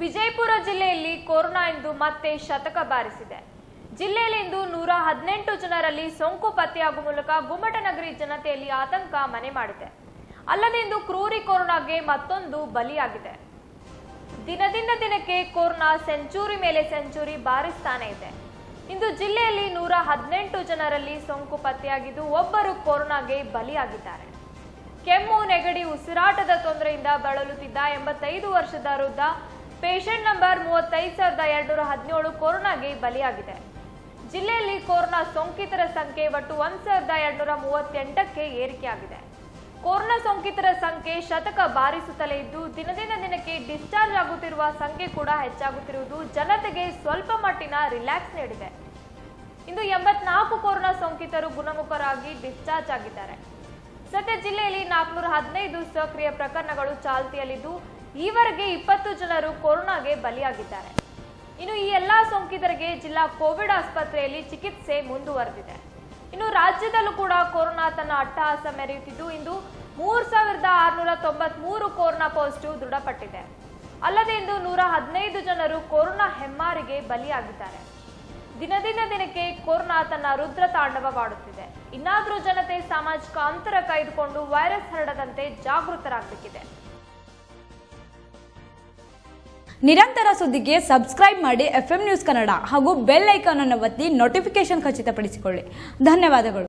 ವಿಜಯಪುರ ಜಿಲ್ಲೆಯಲ್ಲಿ ಕೊರೋನಾ ಇಂದು ಮತ್ತೆ ಶತಕ ಬಾರಿಸಿದೆ ಜಿಲ್ಲೆಯಲ್ಲಿ ಇಂದು ನೂರ ಹದಿನೆಂಟು ಜನರಲ್ಲಿ ಸೋಂಕು ಪತ್ತೆಯಾಗುವ ಮೂಲಕ ಗುಮ್ಮಟನಗರಿ ಜನತೆಯಲ್ಲಿ ಆತಂಕ ಮನೆ ಮಾಡಿದೆ ಅಲ್ಲದೆ ಇಂದು ಕ್ರೂರಿ ಕೊರೋನಾಗೆ ಮತ್ತೊಂದು ಬಲಿಯಾಗಿದೆ ದಿನದಿಂದ ದಿನಕ್ಕೆ ಕೊರೋನಾ ಸೆಂಚುರಿ ಮೇಲೆ ಸೆಂಚುರಿ ಬಾರಿಸ್ತಾನೆ ಇದೆ ಇಂದು ಜಿಲ್ಲೆಯಲ್ಲಿ ನೂರ ಹದಿನೆಂಟು ಜನರಲ್ಲಿ ಸೋಂಕು ಪತ್ತೆಯಾಗಿದ್ದು ಒಬ್ಬರು ಕೊರೋನಾಗೆ ಬಲಿಯಾಗಿದ್ದಾರೆ ಕೆಮ್ಮು ನೆಗಡಿ ಉಸಿರಾಟದ ತೊಂದರೆಯಿಂದ ಬಳಲುತ್ತಿದ್ದ ಎಂಬತ್ತೈದು ವರ್ಷದ ವೃದ್ಧ ಪೇಷಂಟ್ ನಂಬರ್ ಮೂವತ್ತೈದು ಸಾವಿರದ ಎರಡ್ನೂರ ಹದಿನೇಳು ಕೊರೋನಾಗೆ ಬಲಿಯಾಗಿದೆ ಜಿಲ್ಲೆಯಲ್ಲಿ ಕೊರೋನಾ ಸೋಂಕಿತರ ಸಂಖ್ಯೆ ಒಟ್ಟು ಒಂದ್ ಸಾವಿರದ ಎರಡ್ನೂರ ಮೂವತ್ತೆಂಟಕ್ಕೆ ಏರಿಕೆಯಾಗಿದೆ ಕೊರೋನಾ ಸೋಂಕಿತರ ಸಂಖ್ಯೆ ಶತಕ ಬಾರಿಸುತ್ತಲೇ ಇದ್ದು ದಿನದಿಂದ ದಿನಕ್ಕೆ ಡಿಸ್ಚಾರ್ಜ್ ಆಗುತ್ತಿರುವ ಸಂಖ್ಯೆ ಕೂಡ ಹೆಚ್ಚಾಗುತ್ತಿರುವುದು ಜನತೆಗೆ ಸ್ವಲ್ಪ ಮಟ್ಟಿನ ರಿಲ್ಯಾಕ್ಸ್ ನೀಡಿದೆ ಇಂದು ಎಂಬತ್ನಾಲ್ಕು ಕೊರೋನಾ ಸೋಂಕಿತರು ಗುಣಮುಖರಾಗಿ ಡಿಸ್ಚಾರ್ಜ್ ಆಗಿದ್ದಾರೆ ಸದ್ಯ ಜಿಲ್ಲೆಯಲ್ಲಿ ನಾಲ್ಕುನೂರ ಹದಿನೈದು ಸಕ್ರಿಯ ಪ್ರಕರಣಗಳು ಚಾಲ್ತಿಯಲ್ಲಿದ್ದು ಈವರೆಗೆ ಇಪ್ಪತ್ತು ಜನರು ಕೊರೋನಾಗೆ ಬಲಿಯಾಗಿದ್ದಾರೆ ಇನ್ನು ಈ ಎಲ್ಲಾ ಸೋಂಕಿತರಿಗೆ ಜಿಲ್ಲಾ ಕೋವಿಡ್ ಆಸ್ಪತ್ರೆಯಲ್ಲಿ ಚಿಕಿತ್ಸೆ ಮುಂದುವರೆದಿದೆ ಇನ್ನು ರಾಜ್ಯದಲ್ಲೂ ಕೂಡ ಕೊರೋನಾ ತನ್ನ ಅಟ್ಟಹಾಸ ಮೆರೆಯುತ್ತಿದ್ದು ಇಂದು ಮೂರ್ ಸಾವಿರದ ಆರುನೂರ ತೊಂಬತ್ಮೂರು ಕೊರೋನಾ ಪಾಸಿಟಿವ್ ದೃಢಪಟ್ಟಿದೆ ಅಲ್ಲದೆ ಇಂದು ನೂರ ಹದಿನೈದು ಜನರು ಕೊರೋನಾ ಹೆಮ್ಮಾರಿಗೆ ಬಲಿಯಾಗಿದ್ದಾರೆ ದಿನದಿಂದ ದಿನಕ್ಕೆ ಕೊರೋನಾ ತನ್ನ ರುದ್ರ ತಾಂಡವವಾಡುತ್ತಿದೆ ಇನ್ನಾದರೂ ಜನತೆ ಸಾಮಾಜಿಕ ಅಂತರ ಕಾಯ್ದುಕೊಂಡು ವೈರಸ್ ಹರಡದಂತೆ ಜಾಗೃತರಾಗಬೇಕಿದೆ ನಿರಂತರ ಸುದ್ದಿಗೆ ಸಬ್ಸ್ಕ್ರೈಬ್ ಮಾಡಿ ಎಫ್ ನ್ಯೂಸ್ ಕನ್ನಡ ಹಾಗೂ ಬೆಲ್ ಐಕಾನ್ ಅನ್ನು ಒತ್ತಿ ನೋಟಿಫಿಕೇಶನ್ ಖಚಿತಪಡಿಸಿಕೊಳ್ಳಿ ಧನ್ಯವಾದಗಳು